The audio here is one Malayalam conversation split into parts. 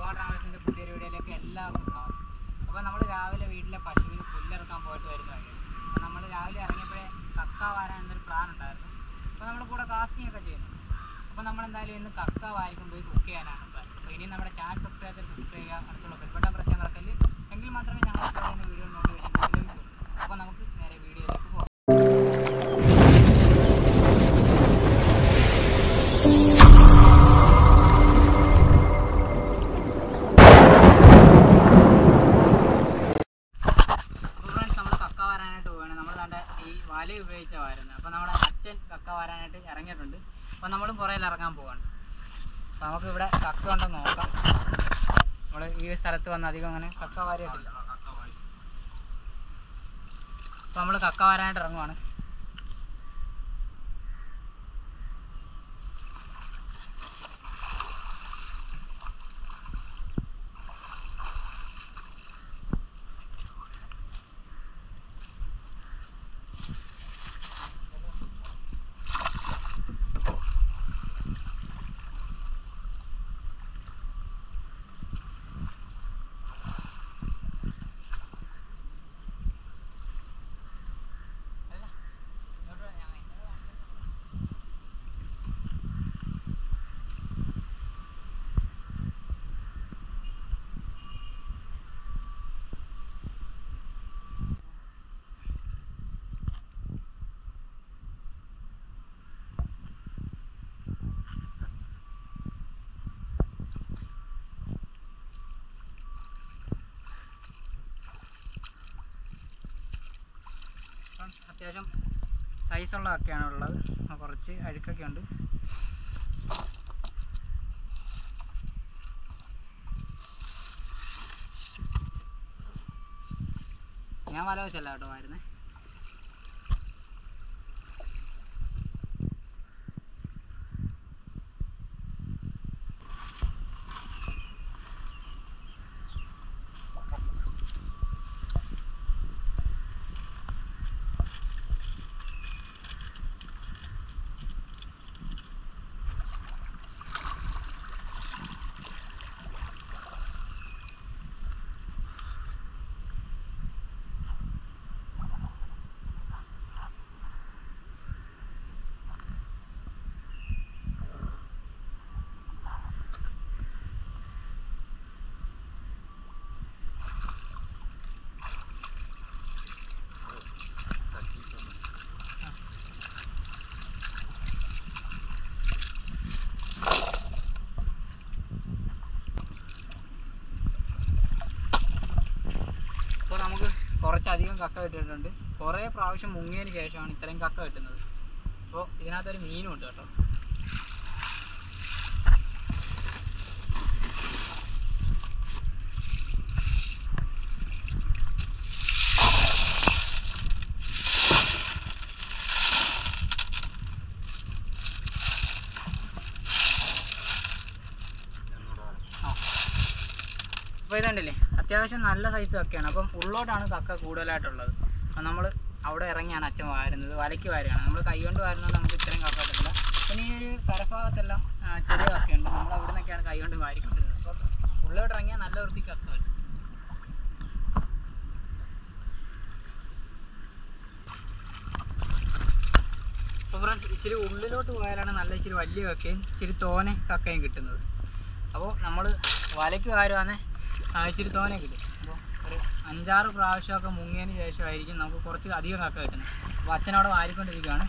ഗോവ ട്രാവൽസിൻ്റെ പുതിയൊരു വീഡിയോയിലേക്ക് എല്ലാവർക്കും സ്വാഗതം അപ്പോൾ നമ്മൾ രാവിലെ വീട്ടിലെ പശുവിന് പുല്ലിറക്കാൻ പോയിട്ട് വരുന്ന വഴിയാണ് അപ്പോൾ നമ്മൾ രാവിലെ ഇറങ്ങിയപ്പോഴേ കക്ക വാരാൻ എന്നൊരു പ്ലാൻ ഉണ്ടായിരുന്നു അപ്പോൾ നമ്മുടെ കൂടെ കാസ്റ്റിംഗ് ഒക്കെ ചെയ്യുന്നുണ്ട് അപ്പോൾ നമ്മൾ എന്തായാലും ഇന്ന് കക്ക വാരിക്കൊണ്ട് പോയി കുക്ക് ചെയ്യാനാണ് പ്ലാൻ അപ്പോൾ ഇനി നമ്മുടെ ചാനൽ സബ്സ്ക്രൈബ് ചെയ്ത് സബ്സ്ക്രൈബ് ചെയ്യുക അടുത്തുള്ള ബെൽബട്ടൺ പ്രസ് ചെയ്യാൻ മറക്കല്ല് എങ്കിൽ മാത്രമേ ഞങ്ങൾ അപ്ലോഡ് ചെയ്യുന്ന വീഡിയോ നോട്ടിഫിക്കേഷൻ ലഭിക്കുള്ളൂ അപ്പോൾ നമുക്ക് നേരെ വീഡിയോയിലേക്ക് പോകാം ഫ്രണ്ട്സ് നമ്മൾ കക്ക വരാനായിട്ട് പോവുകയാണ് നമ്മൾ കണ്ട ഈ വല ഉപയോഗിച്ച വാരുന്നത് അപ്പോൾ നമ്മുടെ അച്ഛൻ കക്ക വരാനായിട്ട് ഇറങ്ങിയിട്ടുണ്ട് അപ്പോൾ നമ്മളും പുറയിൽ ഇറങ്ങാൻ പോവാണ് അപ്പോൾ നമുക്ക് ഇവിടെ കക്ക ഉണ്ടെന്ന് നോക്കാം നമ്മൾ ഈ സ്ഥലത്ത് വന്ന് അധികം അങ്ങനെ കക്ക വാരിയിട്ടില്ല അപ്പോൾ നമ്മൾ കക്ക വരാനായിട്ട് ഇറങ്ങുവാണ് അല്ല, ഇങ്ങോട്ട് വാ, ഞാൻ ഇങ്ങോട്ട് വാ. അപ്പം അത്യാവശ്യം സൈസുള്ള ഒക്കെയാണ് ഉള്ളത് അപ്പോൾ കുറച്ച് അഴുക്കൊക്കെ ഉണ്ട് ഞാൻ വല വെച്ചല്ല കേട്ടോ വാരുന്നേ ഇപ്പോൾ നമുക്ക് കുറച്ചധികം കക്ക കിട്ടിയിട്ടുണ്ട് കുറേ പ്രാവശ്യം മുങ്ങിയതിന് ശേഷമാണ് ഇത്രയും കക്ക കിട്ടുന്നത് അപ്പോൾ ഇതിനകത്തൊരു മീനും ഉണ്ട് കേട്ടോ ആ അപ്പോൾ ഇതുണ്ടല്ലേ അത്യാവശ്യം നല്ല സൈസ് കക്കയാണ് അപ്പം ഉള്ളോട്ടാണ് കക്ക കൂടുതലായിട്ടുള്ളത് അപ്പം നമ്മൾ അവിടെ ഇറങ്ങിയാണ് അച്ഛൻ വാരുന്നത് വലയ്ക്ക് വാരുകയാണ് നമ്മൾ കൈകൊണ്ട് വാരുന്നത് നമുക്ക് ഇത്രയും കക്ക കിട്ടില്ല പിന്നെ ഈ ഒരു കരഭാഗത്തെല്ലാം ആ, ചെറിയ കക്കയുണ്ട് നമ്മൾ അവിടെ നിന്നൊക്കെയാണ് കൈകൊണ്ട് വാരിക്കൊണ്ടിരുന്നത് അപ്പം ഉള്ളോട്ട് ഇറങ്ങിയാൽ നല്ല വൃത്തി കക്ക കിട്ടും അപ്പോൾ ഫ്രണ്ട്സ് ഇച്ചിരി ഉള്ളിലോട്ട് പോയാലാണ് നല്ല ഇച്ചിരി വലിയ കക്കയും ഇച്ചിരി തോനെ കക്കയും കിട്ടുന്നത് അപ്പോൾ നമ്മൾ വലയ്ക്ക് വാരുവാന്നെ ആ, ഇച്ചിരി തോനെ കിട്ടും അപ്പോൾ ഒരു അഞ്ചാറ് പ്രാവശ്യമൊക്കെ മുങ്ങിയതിന് ശേഷമായിരിക്കും നമുക്ക് കുറച്ച് അധികം കക്ക കിട്ടുന്നത് അപ്പോൾ അച്ഛനവിടെ വാരിക്കൊണ്ടിരിക്കുകയാണ്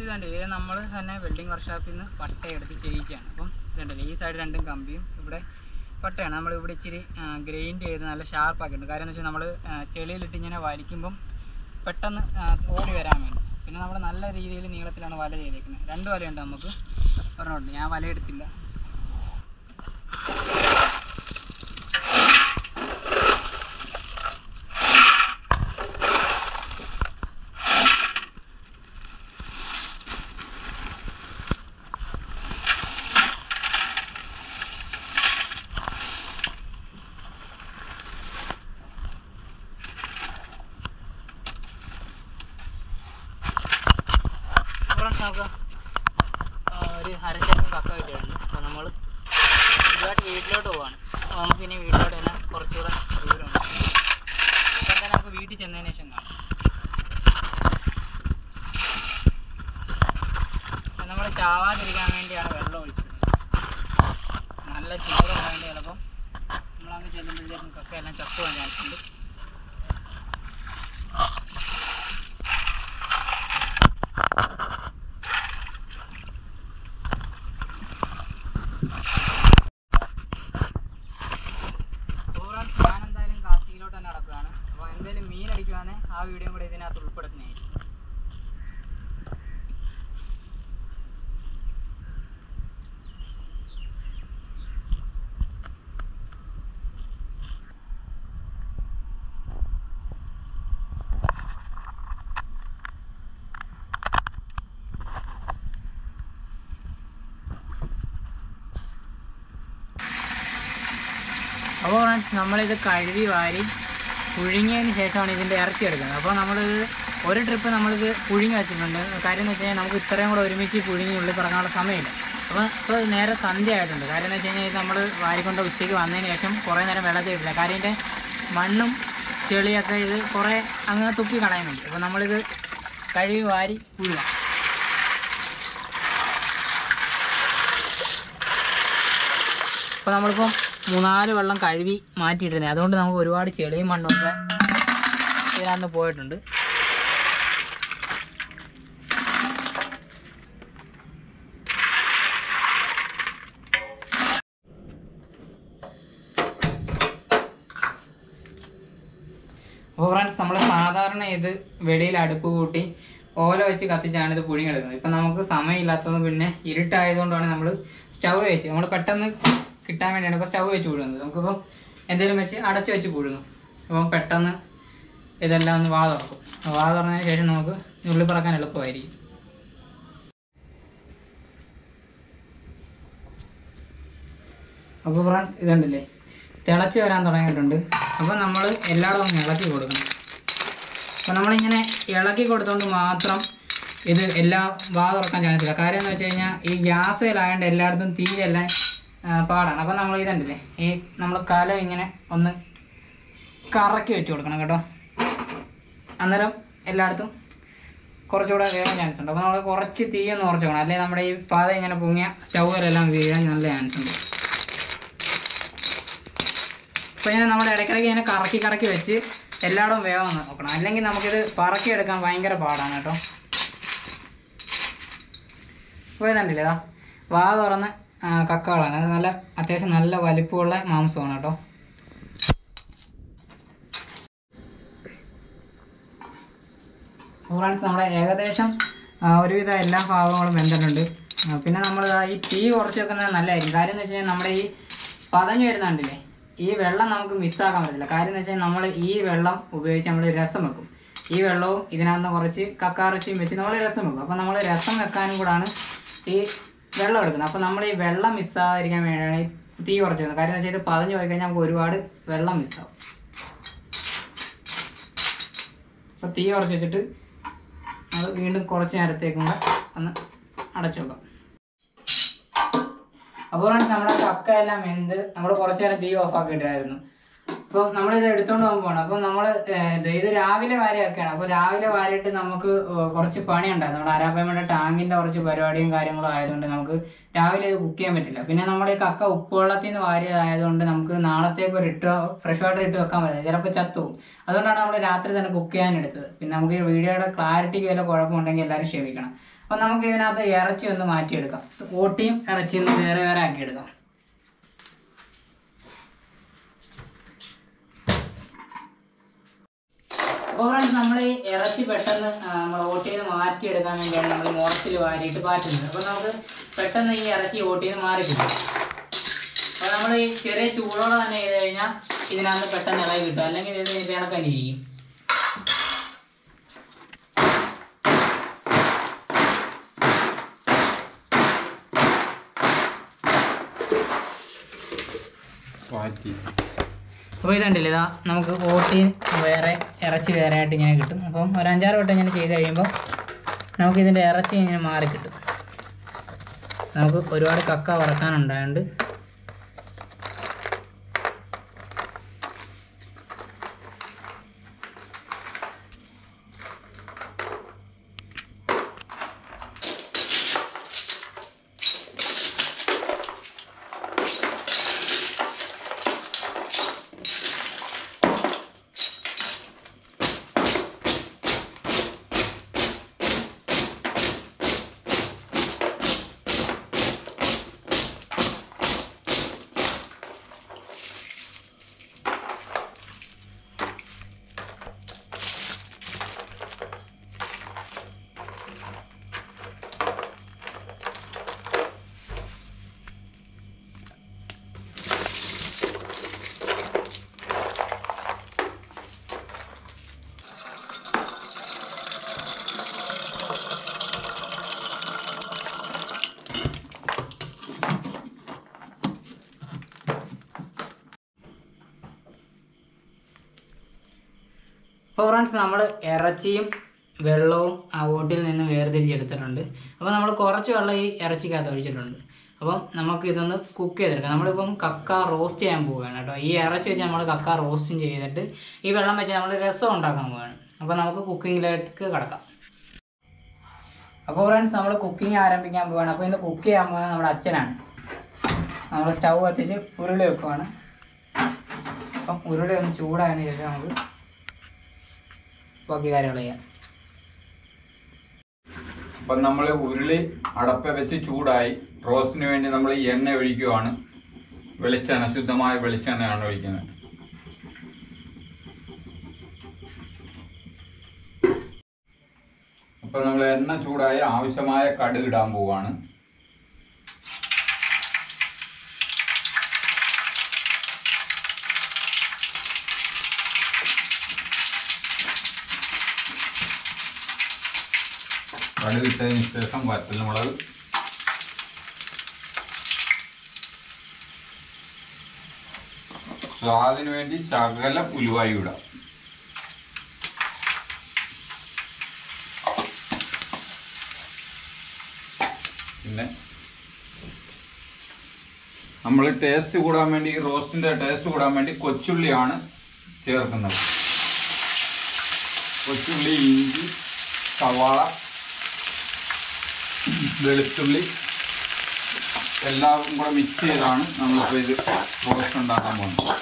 ഇതുണ്ട് ഇത് നമ്മൾ തന്നെ വെൽഡിംഗ് വർക്ക്ഷോപ്പിൽ നിന്ന് പട്ട എടുത്ത് ചെയ്യിച്ചാണ് അപ്പം ഇതുണ്ടല്ലോ ഈ സൈഡ് രണ്ടും കമ്പിയും ഇവിടെ പട്ടയാണ് നമ്മൾ ഇവിടെ ഇച്ചിരി ഗ്രൈൻഡ് ചെയ്ത് നല്ല ഷാർപ്പാക്കിയിട്ടുണ്ട് കാര്യം എന്ന് വെച്ചാൽ നമ്മൾ ചെളിയിലിട്ട് ഇങ്ങനെ വലിക്കുമ്പം പെട്ടെന്ന് ആ, ഓടി വരാൻ വേണ്ടി പിന്നെ നമ്മൾ നല്ല രീതിയിൽ നീളത്തിലാണ് വല ചെയ്തേക്കുന്നത് രണ്ട് വലയുണ്ട് നമുക്ക് ഒരെണ്ണമുണ്ട് ഞാൻ വല എടുത്തില്ല ഫ്രണ്ട്സ് നമുക്ക് ആ, ഒരു അരച്ചക്കം കക്ക കിട്ടിയിട്ടുണ്ട് അപ്പോൾ നമ്മൾ ഇതുമായിട്ട് വീട്ടിലോട്ട് പോവാണ് അപ്പോൾ നമുക്ക് ഇനി വീട്ടിലോട്ട് തന്നെ കുറച്ചുകൂടെ ദൂരമുണ്ട് അപ്പോൾ എന്തായാലും നമുക്ക് വീട്ടിൽ ചെന്നതിന് ശേഷം കാണാം നമ്മൾ ചാവാതിരിക്കാൻ വേണ്ടിയാണ് വെള്ളം ഒഴിച്ചത് നല്ല ചൂടുണ്ടായതുകൊണ്ട് ചിലപ്പം നമ്മളങ്ങ് ചെല്ലുമ്പോഴത്തേക്കും കക്ക എല്ലാം ചത്തുവാൻ ചാൻസ് ഉണ്ട് ഓവറോൾ ഞാൻ എന്തായാലും കാർത്തിയിലോട്ട് തന്നെ നടക്കുകയാണ് അപ്പോൾ എന്തായാലും മീൻ അടിക്കുവാണെങ്കിൽ ആ വീഡിയോ കൂടെ ഇതിനകത്ത് ഉൾപ്പെടുത്തുന്നതായിരിക്കും അപ്പോൾ ഫ്രണ്ട്സ് നമ്മളിത് കഴുകി വാരി പുഴുങ്ങിയതിന് ശേഷമാണ് ഇതിൻ്റെ ഇറച്ചി എടുക്കുന്നത് അപ്പോൾ നമ്മളിത് ഒരു ട്രിപ്പ് നമ്മളിത് പുഴുങ്ങി വെച്ചിട്ടുണ്ട് കാര്യം എന്ന് വെച്ച് കഴിഞ്ഞാൽ നമുക്ക് ഇത്രയും കൂടെ ഒരുമിച്ച് പുഴുങ്ങി ഉള്ളിൽ പിറങ്ങാനുള്ള സമയമില്ല അപ്പോൾ ഇപ്പോൾ നേരെ സന്ധ്യ ആയിട്ടുണ്ട് കാര്യം എന്ന് വെച്ച് കഴിഞ്ഞാൽ ഇത് നമ്മൾ വാരിക്കൊണ്ട് ഉച്ചയ്ക്ക് വന്നതിന് ശേഷം കുറേ നേരം വെള്ളത്തിൽ ഇട്ടില്ല കാര്യം ഇതിൻ്റെ മണ്ണും ചെളിയൊക്കെ ഇത് കുറേ അങ്ങ് തുപ്പി കളയുന്നുണ്ട് അപ്പോൾ നമ്മളിത് കഴുകി വാരി പുഴുകാം അപ്പോൾ നമ്മളിപ്പം മൂന്നാല് വെള്ളം കഴുകി മാറ്റിയിട്ടുണ്ട് അതുകൊണ്ട് നമുക്ക് ഒരുപാട് ചെളിയും മണ്ണൊക്കെ ഇതിനകത്ത് പോയിട്ടുണ്ട് അപ്പോൾ ഫ്രണ്ട്സ് നമ്മൾ സാധാരണ ഇത് വെളിയിൽ അടുപ്പ് കൂട്ടി ഓല വെച്ച് കത്തിച്ചാണ് ഇത് പുഴുങ്ങിയെടുക്കുന്നത് ഇപ്പം നമുക്ക് സമയമില്ലാത്തത് പിന്നെ ഇരുട്ടായതുകൊണ്ടാണ് നമ്മൾ സ്റ്റൗ വെച്ച് നമ്മൾ പെട്ടെന്ന് കിട്ടാൻ വേണ്ടിയാണ് ഇപ്പോൾ സ്റ്റൗ വെച്ച് പുഴുങ്ങുന്നത് നമുക്കിപ്പോൾ എന്തെങ്കിലും വെച്ച് അടച്ചു വെച്ച് പുഴുങ്ങും അപ്പം പെട്ടെന്ന് ഇതെല്ലാം ഒന്ന് വാ തുറക്കും വാ തുറന്നതിന് ശേഷം നമുക്ക് ഉള്ളി പറക്കാൻ എളുപ്പമായിരിക്കും അപ്പോൾ ഫ്രണ്ട്സ് ഇതുണ്ടല്ലേ തിളച്ച് വരാൻ തുടങ്ങിയിട്ടുണ്ട് അപ്പോൾ നമ്മൾ എല്ലായിടവും ഒന്ന് ഇളക്കി കൊടുക്കണം അപ്പോൾ നമ്മളിങ്ങനെ ഇളക്കി കൊടുത്തോണ്ട് മാത്രം ഇത് എല്ലാം വാ തുറക്കാൻ ചാൻസ് ഇല്ല കാര്യം എന്ന് വെച്ച് കഴിഞ്ഞാൽ ഈ ഗ്യാസിലായതുകൊണ്ട് എല്ലായിടത്തും തീരെല്ലാം പാടാണ് അപ്പോൾ നമ്മൾ ഇതുണ്ടല്ലേ ഈ നമ്മൾ കല ഇങ്ങനെ ഒന്ന് കറക്കി വെച്ച് കൊടുക്കണം കേട്ടോ അന്നേരം എല്ലായിടത്തും കുറച്ചുകൂടെ വേഗം ചാൻസ് ഉണ്ട് അപ്പോൾ നമ്മൾ കുറച്ച് തീ ഒന്ന് കുറച്ച് വേണം അല്ലെങ്കിൽ നമ്മുടെ ഈ പാത ഇങ്ങനെ പൊങ്ങിയ സ്റ്റൗവിലെല്ലാം വീഴാൻ നല്ല ചാൻസ് ഉണ്ട് അപ്പോൾ ഇങ്ങനെ നമ്മൾ ഇടയ്ക്കിടയ്ക്ക് ഇങ്ങനെ കറക്കി കറക്കി വെച്ച് എല്ലായിടവും വേഗം ഒന്ന് നോക്കണം അല്ലെങ്കിൽ നമുക്കിത് പറക്കിയെടുക്കാൻ ഭയങ്കര പാടാണ് കേട്ടോ അപ്പോൾ ഇതുണ്ടല്ലേ ഇതാ വാ തുറന്ന് ആ, കക്കകളാണ് അത് നല്ല അത്യാവശ്യം നല്ല വലിപ്പമുള്ള മാംസമാണ് കേട്ടോ ഫ്രണ്ട്സ് നമ്മുടെ ഏകദേശം ആ, ഒരുവിധം എല്ലാ ഭാഗങ്ങളും വെന്തിട്ടുണ്ട് ആ, പിന്നെ നമ്മൾ ഈ തീ കുറച്ച് വെക്കുന്നത് നല്ലതായിരിക്കും കാര്യം എന്ന് വെച്ച് കഴിഞ്ഞാൽ നമ്മുടെ ഈ പതഞ്ഞു വരുന്നുണ്ടല്ലേ ഈ വെള്ളം നമുക്ക് മിസ്സാക്കാൻ പറ്റില്ല കാര്യം എന്ന് വെച്ചാൽ നമ്മൾ ഈ വെള്ളം ഉപയോഗിച്ച് നമ്മൾ രസം വെക്കും ഈ വെള്ളവും ഇതിനകത്ത് കുറച്ച് കക്കാറച്ചിയും വെച്ച് നമ്മൾ രസം വെക്കും അപ്പോൾ നമ്മൾ രസം വെക്കാനും കൂടാണ് ഈ വെള്ളം എടുക്കുന്നത് അപ്പോൾ നമ്മൾ ഈ വെള്ളം മിസ്സാകാതിരിക്കാൻ വേണ്ടിയാണ് ഈ തീ കുറച്ച് വെക്കുന്നത് കാര്യം എന്ന് വെച്ചാൽ ഇത് പതഞ്ഞു പോയി കഴിഞ്ഞാൽ നമുക്ക് ഒരുപാട് വെള്ളം മിസ്സാവും അപ്പോൾ തീ കുറച്ച് വെച്ചിട്ട് അത് വീണ്ടും കുറച്ച് നേരത്തേക്കും കൂടെ ഒന്ന് അടച്ചു വെക്കാം അപ്പോൾ നമ്മുടെ കക്ക എല്ലാം വെന്ത് നമ്മൾ കുറച്ച് നേരം തീ ഓഫ് ആക്കിയിട്ടായിരുന്നു അപ്പോൾ നമ്മളിത് എടുത്തോണ്ട് പോകുമ്പോൾ അപ്പോൾ നമ്മൾ ഇത് രാവിലെ വാരിയൊക്കെയാണ് അപ്പോൾ രാവിലെ വാരിയിട്ട് നമുക്ക് ഏർ കുറച്ച് പണിയുണ്ടായിരുന്നു നമ്മുടെ അരാപ്പമ്മയുടെ ടാങ്കിന്റെ കുറച്ച് പരിപാടിയും കാര്യങ്ങളും ആയതുകൊണ്ട് നമുക്ക് രാവിലെ ഇത് കുക്ക് ചെയ്യാൻ പറ്റില്ല പിന്നെ നമ്മുടെ ഈ കക്ക ഉപ്പുവെള്ളത്തിൽ നിന്ന് വാരിയതായതുകൊണ്ട് നമുക്ക് നാളത്തേക്ക് ഒരു ഇട്ട് ഫ്രഷ് വാട്ടർ ഇട്ട് വെക്കാൻ പറ്റില്ല ചിലപ്പോൾ ചത്തുപോകും അതുകൊണ്ടാണ് നമ്മൾ രാത്രി തന്നെ കുക്ക് ചെയ്യാൻ എടുത്തത് പിന്നെ നമുക്ക് ഈ വീഡിയോയുടെ ക്ലാരിറ്റിക്ക് വല്ല കുഴപ്പമുണ്ടെങ്കിൽ എല്ലാവരും ക്ഷമിക്കണം അപ്പം നമുക്ക് ഇതിനകത്ത് ഇറച്ചി ഒന്ന് മാറ്റിയെടുക്കാം ഓട്ടിയും ഇറച്ചിയും ഒന്ന് വേറെ വേറെ ആക്കിയെടുക്കാം അപ്പോൾ ഫ്രണ്ട്സ് നമ്മൾ ഈ ഇറച്ചി പെട്ടെന്ന് നമ്മൾ ഓട്ടിയിൽ നിന്ന് മാറ്റിയെടുക്കാൻ വേണ്ടിയാണ് നമ്മൾ മുറത്തിൽ വാരിയിട്ട് പാറ്റുന്നത് അപ്പോൾ നമുക്ക് പെട്ടെന്ന് ഈ ഇറച്ചി ഓട്ടിയിൽ നിന്ന് മാറി കിട്ടും അപ്പോൾ നമ്മൾ ഈ ചെറിയ ചൂടോടെ തന്നെ ചെയ്ത് കഴിഞ്ഞാൽ ഇതിനകത്ത് പെട്ടെന്ന് ഇളകി കിട്ടും അല്ലെങ്കിൽ ഇത് ഇത് കണക്കാൻ ഇരിക്കും വാറ്റി അപ്പോൾ ഇതുണ്ടല്ലോ ഇതാ നമുക്ക് ഓട്ടി വേറെ ഇറച്ചി വേറെ ആയിട്ട് ഇങ്ങനെ കിട്ടും അപ്പം ഒരു അഞ്ചാറ് വട്ടം ഇങ്ങനെ ചെയ്ത് കഴിയുമ്പോൾ നമുക്ക് ഇതിൻ്റെ ഇറച്ചി ഇങ്ങനെ മാറി കിട്ടും നമുക്ക് ഒരുപാട് കക്ക വറക്കാനുണ്ടായതുകൊണ്ട് അപ്പോൾ ഫ്രണ്ട്സ് നമ്മൾ ഇറച്ചിയും വെള്ളവും ആ ഓട്ടിൽ നിന്ന് വേർതിരിച്ചെടുത്തിട്ടുണ്ട് അപ്പോൾ നമ്മൾ കുറച്ച് വെള്ളം ഈ ഇറച്ചിക്കകത്ത് ഒഴിച്ചിട്ടുണ്ട് അപ്പം നമുക്ക് ഇതൊന്ന് കുക്ക് ചെയ്തെടുക്കാം നമ്മളിപ്പം കക്ക റോസ്റ്റ് ചെയ്യാൻ പോവുകയാണ് കേട്ടോ ഈ ഇറച്ചി വെച്ച് നമ്മൾ കക്ക റോസ്റ്റും ചെയ്തിട്ട് ഈ വെള്ളം വെച്ച് നമ്മൾ രസം ഉണ്ടാക്കാൻ പോവുകയാണ് അപ്പോൾ നമുക്ക് കുക്കിങ്ങിലേക്ക് കിടക്കാം അപ്പോൾ ഫ്രണ്ട്സ് നമ്മൾ കുക്കിംഗ് ആരംഭിക്കാൻ പോവുകയാണ് അപ്പോൾ ഇന്ന് കുക്ക് ചെയ്യാൻ പോകുന്നത് നമ്മുടെ അച്ഛനാണ് നമ്മൾ സ്റ്റൗ കത്തിച്ച് ഉരുളി വെക്കുവാണ് അപ്പം ഉരുളി ഒന്ന് ചൂടായതിനു ശേഷം നമുക്ക് ബാക്കി കാര്യങ്ങൾ ചെയ്യാം അപ്പം നമ്മൾ ഉരുളി അടപ്പ വെച്ച് ചൂടായി റോസ്റ്റിന് വേണ്ടി നമ്മൾ എണ്ണ ഒഴിക്കുവാണ് വെളിച്ചെണ്ണ ശുദ്ധമായ വെളിച്ചെണ്ണയാണ് ഒഴിക്കുന്നത് അപ്പം നമ്മൾ എണ്ണ ചൂടായി ആവശ്യമായ കടുക് ഇടാൻ പോവാണ് കടുക് ഇട്ടതിന് ശേഷം വറ്റൽമുളക് സ്വാദിന് വേണ്ടി ശകല ഉലുവായി ഇടാം പിന്നെ നമ്മൾ ടേസ്റ്റ് കൂടാൻ വേണ്ടി ഈ റോസ്റ്റിന്റെ ടേസ്റ്റ് കൂടാൻ വേണ്ടി കൊച്ചുള്ളിയാണ് ചേർക്കുന്നത് കൊച്ചുള്ളി ഇഞ്ചി സവാള വെളുത്തുള്ളി എല്ലാം കൂടെ മിക്സ് ചെയ്താണ് നമ്മളിപ്പോൾ ഇത് റോസ്റ്റ് ഉണ്ടാക്കാൻ പോകുന്നത്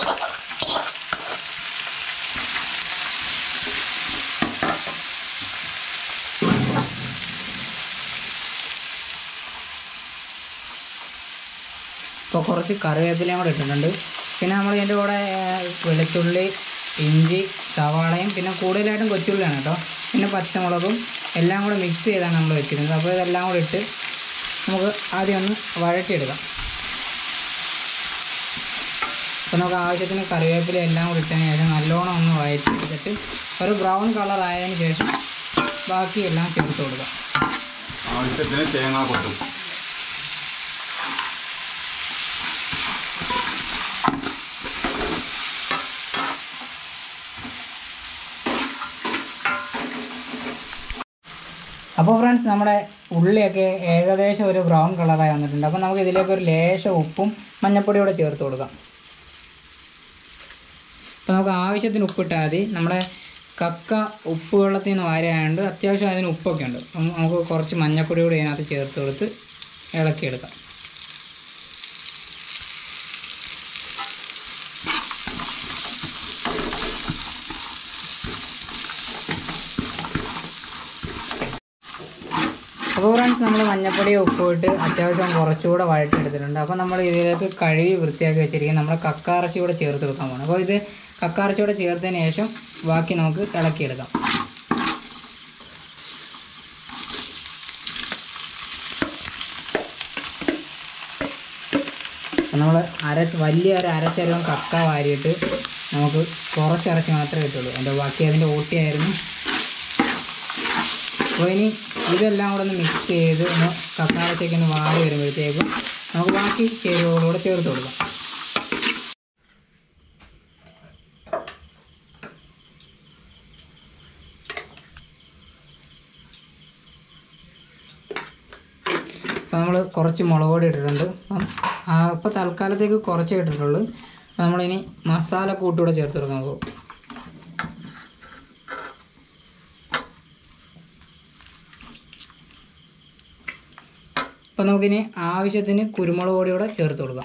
ഇപ്പോൾ കുറച്ച് കറിവേപ്പിലയും കൂടെ ഇട്ടിട്ടുണ്ട് പിന്നെ നമ്മൾ ഇതിൻ്റെ കൂടെ ഏർ, വെളുത്തുള്ളി ഇഞ്ചി സവാളയും പിന്നെ കൂടുതലായിട്ടും കൊച്ചുള്ളിയാണ് കേട്ടോ പിന്നെ പച്ചമുളകും എല്ലാം കൂടെ മിക്സ് ചെയ്താണ് നമ്മൾ വെക്കുന്നത് അപ്പോൾ ഇതെല്ലാം കൂടെ ഇട്ട് നമുക്ക് ആദ്യം ഒന്ന് വഴറ്റിയെടുക്കാം അപ്പോൾ നമുക്ക് ആവശ്യത്തിന് കറിവേപ്പില എല്ലാം കൂടി ഇട്ടതിന് ശേഷം നല്ലോണം ഒന്ന് വഴറ്റിയെടുത്തിട്ട് ഒരു ബ്രൗൺ കളർ ആയതിനു ശേഷം ബാക്കിയെല്ലാം ചേർത്ത് കൊടുക്കാം ആവശ്യത്തിന് തേങ്ങ കൊട്ടും അപ്പോൾ ഫ്രണ്ട്സ് നമ്മുടെ ഉള്ളിയൊക്കെ ഏകദേശം ഒരു ബ്രൗൺ കളറായി വന്നിട്ടുണ്ട് അപ്പോൾ നമുക്ക് ഇതിലേക്ക് ഒരു ലേശം ഉപ്പും മഞ്ഞപ്പൊടിയോടെ ചേർത്ത് കൊടുക്കാം അപ്പോൾ നമുക്ക് ആവശ്യത്തിന് ഉപ്പിട്ടാൽ മതി നമ്മുടെ കക്ക ഉപ്പ് വെള്ളത്തിൽ നിന്ന് വാരയായതുകൊണ്ട് അത്യാവശ്യം അതിന് ഉപ്പൊക്കെ ഉണ്ട് അപ്പം നമുക്ക് കുറച്ച് മഞ്ഞപ്പൊടി കൂടി ഇതിനകത്ത് ചേർത്ത് കൊടുത്ത് ഇളക്കിയെടുക്കാം ഫ്രണ്ട്സ് നമ്മൾ മഞ്ഞപ്പൊടി ഉപ്പ് ഇട്ട് അത്യാവശ്യം കുറച്ചുകൂടെ വഴറ്റിയെടുത്തിട്ടുണ്ട് അപ്പോൾ നമ്മൾ ഇതിലേക്ക് കഴുകി വൃത്തിയാക്കി വെച്ചിരിക്കുന്ന നമ്മുടെ കക്കാറച്ചി കൂടെ ചേർത്ത് കൊടുക്കാൻ പോകണം അപ്പോൾ ഇത് കക്കാറച്ചി കൂടെ ചേർത്തതിന് ശേഷം ബാക്കി നമുക്ക് ഇളക്കിയെടുക്കാം അപ്പോൾ നമ്മൾ അര വലിയ ഒരു അരച്ചരവും കക്ക വാരിയിട്ട് നമുക്ക് കുറച്ചിറച്ചി മാത്രമേ കിട്ടുള്ളൂ എൻ്റെ ബാക്കി അതിൻ്റെ ഓട്ടിയായിരുന്നു അപ്പോൾ ഇനി ഇതെല്ലാം കൂടെ ഒന്ന് മിക്സ് ചെയ്ത് ഒന്ന് കക്കാറച്ചയ്ക്ക് ഒന്ന് വാടി വരുമ്പോഴത്തേക്കും നമുക്ക് ബാക്കി ചേരുവകളൂടെ ചേർത്ത് കൊടുക്കാം അപ്പോൾ നമ്മൾ കുറച്ച് മുളക് പൊടി ഇട്ടിട്ടുണ്ട് അപ്പം അപ്പോൾ തൽക്കാലത്തേക്ക് കുറച്ച് ഇട്ടിട്ടുള്ളൂ അപ്പോൾ നമ്മളിനി മസാല കൂട്ടുകൂടെ ചേർത്ത് കൊടുക്കാൻ പോകും അപ്പോൾ നമുക്കിനി ആവശ്യത്തിന് കുരുമുളക് പൊടി കൂടെ ചേർത്ത് കൊടുക്കാം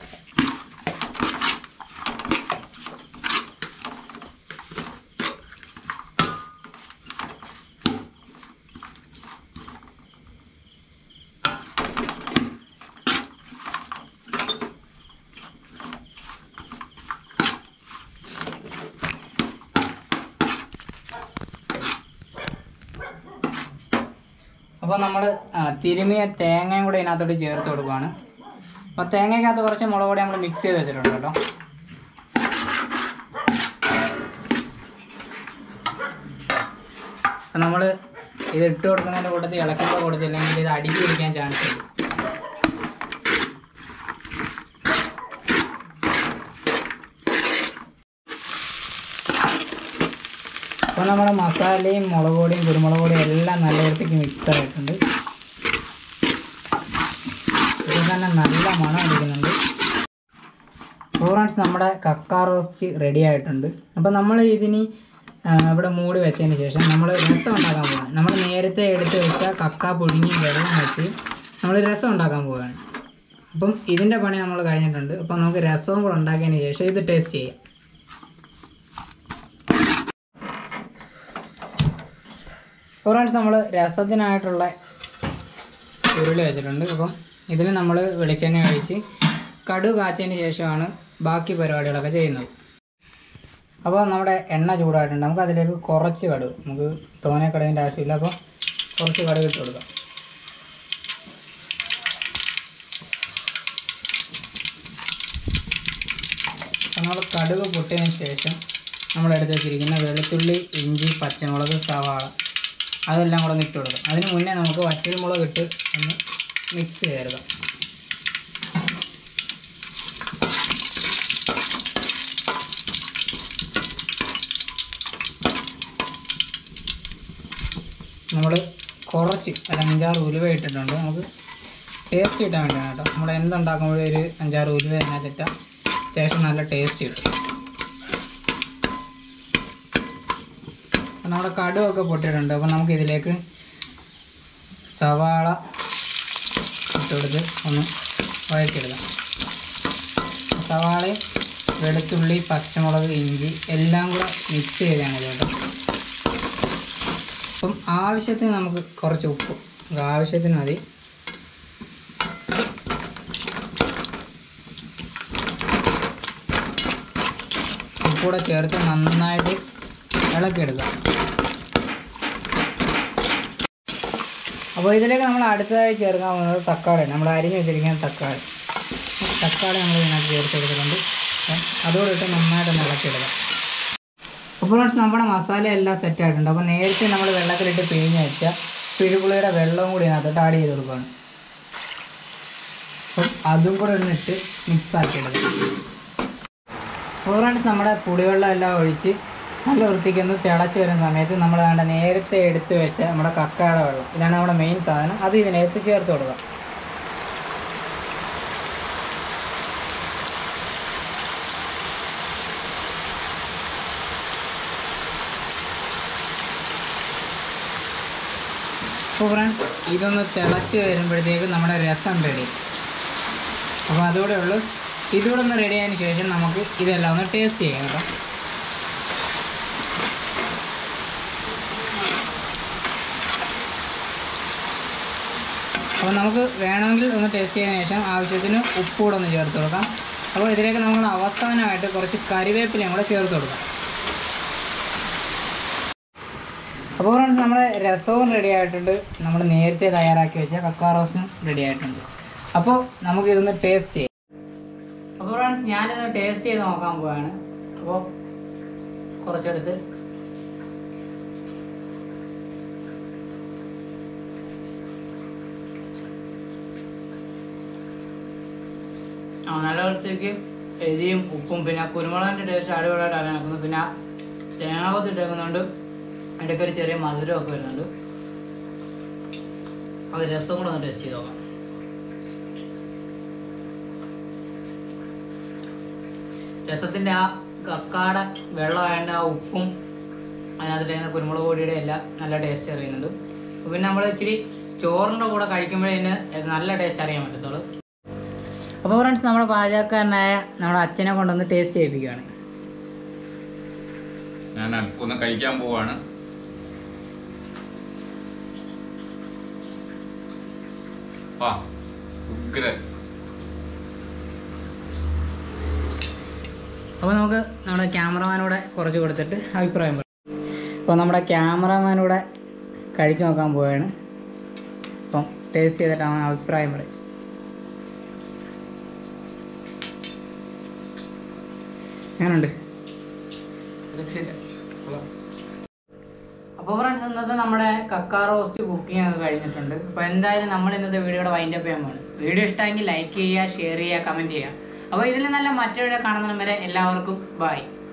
അപ്പോൾ നമ്മൾ തിരുമിയ തേങ്ങയും കൂടെ ഇതിനകത്തോട്ട് ചേർത്ത് കൊടുക്കുകയാണ് അപ്പോൾ തേങ്ങയ്ക്കകത്ത് കുറച്ച് മുളക് പൊടി നമ്മൾ മിക്സ് ചെയ്ത് വെച്ചിട്ടുണ്ട് കേട്ടോ അപ്പം നമ്മൾ ഇത് ഇട്ട് കൊടുക്കുന്നതിൻ്റെ കൂട്ടത്തിൽ ഇളക്കുമ്പോൾ കൊടുത്തില്ലെങ്കിൽ ഇത് അടിച്ചു പിടിക്കാൻ ചാൻസ് ഉണ്ട് അപ്പോൾ നമ്മുടെ മസാലയും മുളക് പൊടിയും കുരുമുളക് പൊടിയും എല്ലാം നല്ല വൃത്തിക്ക് മിക്സ് ആയിട്ടുണ്ട് ഇത് തന്നെ നല്ല മണം അടിക്കുന്നുണ്ട് ഫ്രണ്ട്സ് നമ്മുടെ കക്ക റോസ്റ്റ് റെഡി ആയിട്ടുണ്ട് അപ്പോൾ നമ്മൾ ഇതിനി ആ, ഇവിടെ മൂടി വെച്ചതിന് ശേഷം നമ്മൾ രസം ഉണ്ടാക്കാൻ പോവാണ് നമ്മൾ നേരത്തെ എടുത്ത് വെച്ച കക്ക പുഴുങ്ങി വെള്ളം വെച്ച് നമ്മൾ രസം ഉണ്ടാക്കാൻ പോവുകയാണ് അപ്പം ഇതിൻ്റെ പണി നമ്മൾ കഴിഞ്ഞിട്ടുണ്ട് അപ്പം നമുക്ക് രസവും കൂടെ ഉണ്ടാക്കിയതിന് ശേഷം ഇത് ടേസ്റ്റ് ചെയ്യാം ഫ്രണ്ട്സ് നമ്മൾ രസത്തിനായിട്ടുള്ള ഉരുളി വെച്ചിട്ടുണ്ട് അപ്പം ഇതിന് നമ്മൾ വെളിച്ചെണ്ണ ഒഴിച്ച് കടു കാച്ചതിന് ശേഷമാണ് ബാക്കി പരിപാടികളൊക്കെ ചെയ്യുന്നത് അപ്പോൾ നമ്മുടെ എണ്ണ ചൂടായിട്ടുണ്ട് നമുക്ക് അതിലേക്ക് കുറച്ച് കടുക് നമുക്ക് തോനെ കടുകിൻ്റെ ആവശ്യമില്ല അപ്പോൾ കുറച്ച് കടുക് ഇട്ട് കൊടുക്കാം അപ്പോൾ നമ്മൾ കടുക് പൊട്ടിയതിന് ശേഷം നമ്മൾ എടുത്ത് വെച്ചിരിക്കുന്ന വെളുത്തുള്ളി ഇഞ്ചി പച്ചമുളക് സവാള അതെല്ലാം കൂടെ ഒന്ന് ഇട്ട് കൊടുക്കാം അതിന് മുന്നേ നമുക്ക് വറ്റൽ മുളക് ഇട്ട് ഒന്ന് മിക്സ് ചെയ്തെടുക്കാം നമ്മൾ കുറച്ച് ഒരു അഞ്ചാറ് ഉലുവ ഇട്ടിട്ടുണ്ട് നമുക്ക് ടേസ്റ്റ് കിട്ടാൻ വേണ്ടിയാണ് കേട്ടോ നമ്മൾ എന്തുണ്ടാക്കുമ്പോഴും ഒരു അഞ്ചാറ് ഉലുവ അതിനകത്തിട്ടാൽ അത്യാവശ്യം നല്ല ടേസ്റ്റ് കിട്ടും അപ്പം നമ്മുടെ കടുവൊക്കെ പൊട്ടിയിട്ടുണ്ട് അപ്പോൾ നമുക്ക് ഇതിലേക്ക് സവാള ഇട്ടുകൊടുത്ത് ഒന്ന് വഴറ്റിയെടുക്കാം സവാളയും വെളുത്തുള്ളി പച്ചമുളക് ഇഞ്ചി എല്ലാം കൂടെ മിക്സ് ചെയ്താണ് ഇത് കേട്ടോ അപ്പം ആവശ്യത്തിന് നമുക്ക് കുറച്ച് ഉപ്പ് നമുക്ക് ആവശ്യത്തിന് മതി ഉപ്പൂടെ ചേർത്ത് നന്നായിട്ട് ഇളക്കിയെടുക്കാം അപ്പോൾ ഇതിലേക്ക് നമ്മൾ അടുത്തതായി ചേർക്കാൻ പോകുന്നത് തക്കാളി നമ്മൾ അരിഞ്ഞ് വെച്ചിരിക്കുന്ന തക്കാളി തക്കാളി നമ്മൾ ഇതിനകത്ത് ചേർത്ത് കൊടുക്കുന്നുണ്ട് അപ്പം അതോടെ ഇട്ട് നന്നായിട്ടൊന്ന് ഇളക്കിയെടുക്കാം അപ്പോൾ ഫ്രണ്ട്സ് നമ്മുടെ മസാല എല്ലാം സെറ്റ് ആയിട്ടുണ്ട് അപ്പോൾ നേരത്തെ നമ്മൾ വെള്ളത്തിലിട്ട് പിഴിഞ്ഞ് വെച്ച പിഴുപുളിയുടെ വെള്ളവും കൂടി ഇതിനകത്തോട്ട് ആഡ് ചെയ്ത് കൊടുക്കുകയാണ് അപ്പം അതും കൂടെ ഒന്നിട്ട് മിക്സ് ആക്കിയെടുക്കാം അപ്പോൾ ഫ്രണ്ട്സ് നമ്മുടെ പുളിവെള്ളം എല്ലാം ഒഴിച്ച് നല്ല വൃത്തിക്ക് ഒന്ന് തിളച്ച് വരുന്ന സമയത്ത് നമ്മൾ വേണ്ട നേരത്തെ എടുത്ത് വെച്ച നമ്മുടെ കക്കയുടെ വെള്ളം ഇതാണ് നമ്മുടെ മെയിൻ സാധനം അത് ഇതിനകത്ത് ചേർത്ത് കൊടുക്കുക അപ്പോൾ ഫ്രണ്ട്സ് ഇതൊന്ന് തിളച്ച് വരുമ്പോഴത്തേക്ക് നമ്മുടെ രസം റെഡി അപ്പോൾ അതോടെ ഉള്ളു ഇതുകൂടെ ഒന്ന് റെഡി ആയതിനു ശേഷം നമുക്ക് ഇതെല്ലാം ഒന്ന് ടേസ്റ്റ് ചെയ്യാം കേട്ടോ അപ്പോൾ നമുക്ക് വേണമെങ്കിൽ ഒന്ന് ടേസ്റ്റ് ചെയ്തതിന് ശേഷം ആവശ്യത്തിന് ഉപ്പ് കൂടെ ഒന്ന് ചേർത്ത് കൊടുക്കാം അപ്പോൾ ഇതിലേക്ക് നമ്മൾ അവസാനമായിട്ട് കുറച്ച് കരിവേപ്പിലയും കൂടെ ചേർത്ത് കൊടുക്കാം അപ്പോൾ ഫ്രണ്ട്സ് നമ്മുടെ രസവും റെഡി ആയിട്ടുണ്ട് നമ്മൾ നേരത്തെ തയ്യാറാക്കി വെച്ച കക്ക റോസും റെഡി ആയിട്ടുണ്ട് അപ്പോൾ നമുക്ക് ഇതൊന്ന് ടേസ്റ്റ് ചെയ്യാം അപ്പോൾ ഫ്രണ്ട്സ് ഞാനിത് ടേസ്റ്റ് ചെയ്ത് നോക്കാൻ പോവാണ് അപ്പോൾ കുറച്ചെടുത്ത് ആ നല്ല വൃത്തിക്ക് എരിയും ഉപ്പും പിന്നെ കുരുമുളകിൻ്റെ ടേസ്റ്റ് അടിപൊളിയായിട്ട് അറിയാൻ പിന്നെ തേങ്ങാകൊത്ത് ഇട്ടേക്കുന്നുണ്ട് ഇടയ്ക്കൊരു ചെറിയ മധുരമൊക്കെ വരുന്നുണ്ട് അത് രസം കൂടെ ഒന്ന് ടേസ്റ്റ് ചെയ്ത് നോക്കാം രസത്തിൻ്റെ ആ കക്കാട വെള്ളമായതിൻ്റെ ആ ഉപ്പും അതിനകത്തിട്ടേക്കുന്ന കുരുമുളക് പൊടിയുടെ എല്ലാം നല്ല ടേസ്റ്റ് അറിയുന്നുണ്ട് അപ്പൊ പിന്നെ നമ്മൾ ഇച്ചിരി ചോറിൻ്റെ കൂടെ കഴിക്കുമ്പോഴേ ഇതിന് നല്ല ടേസ്റ്റ് അറിയാൻ പറ്റത്തുള്ളൂ അപ്പോൾ ഫ്രണ്ട്സ് നമ്മുടെ പാചകക്കാരനായ നമ്മുടെ അച്ഛനെ കൊണ്ടൊന്ന് ടേസ്റ്റ് ചെയ്യിപ്പിക്കുകയാണ് ഞാൻ അല്പം ഒന്ന് കഴിക്കാൻ പോവാണ് ആ ഉഗ്ര അപ്പോൾ നമുക്ക് നമ്മുടെ ക്യാമറമാനൂടെ കുറച്ച് കൊടുത്തിട്ട് അഭിപ്രായം പറയാം അപ്പോൾ നമ്മുടെ ക്യാമറമാനൂടെ കഴിച്ചു നോക്കാൻ പോവുകയാണ് അപ്പം ടേസ്റ്റ് ചെയ്തിട്ട് അവൻ അഭിപ്രായം പറയും എങ്ങനെയുണ്ട് അപ്പോൾ ഫ്രണ്ട്സ് ഇന്നത്തെ നമ്മുടെ കക്ക റോസ്റ്റ് കുക്കിംഗ് ഒക്കെ കഴിഞ്ഞിട്ടുണ്ട് അപ്പോൾ എന്തായാലും നമ്മൾ ഇന്നത്തെ വീഡിയോയുടെ വൈൻഡ് അപ്പ് ചെയ്യാൻ പോകണം വീഡിയോ ഇഷ്ടമെങ്കിൽ ലൈക്ക് ചെയ്യുക ഷെയർ ചെയ്യുക കമൻറ്റ് ചെയ്യുക അപ്പോൾ ഇതിൽ നല്ല മറ്റൊരു കാണുന്ന വരെ എല്ലാവർക്കും ബൈ